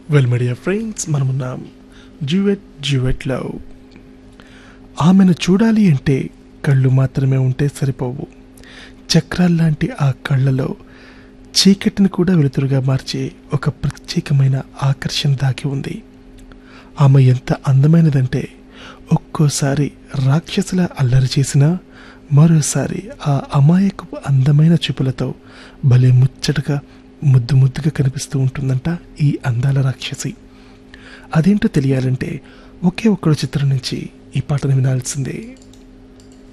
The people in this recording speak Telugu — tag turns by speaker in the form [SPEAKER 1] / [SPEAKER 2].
[SPEAKER 1] వెల్ మీడియా ఫ్రెండ్స్ మనమున్నాం జ్యూవెట్ జ్యూవెట్లో ఆమెను చూడాలి అంటే కళ్ళు మాత్రమే ఉంటే సరిపోవు చక్రాల్లాంటి ఆ కళ్ళలో చీకటిని కూడా వెలుతురుగా మార్చే ఒక ప్రత్యేకమైన ఆకర్షణ దాగి ఉంది ఆమె ఎంత అందమైనదంటే ఒక్కోసారి రాక్షసుల అల్లరి చేసినా మరోసారి ఆ అమాయకపు అందమైన చూపులతో భలే ముచ్చటగా ముద్దు ముద్దుగా కనిపిస్తూ ఉంటుందంట ఈ అందాల రాక్షసి అదేంటో తెలియాలంటే ఒకే ఒక్కడు చిత్రం నుంచి ఈ పాటను వినాల్సిందే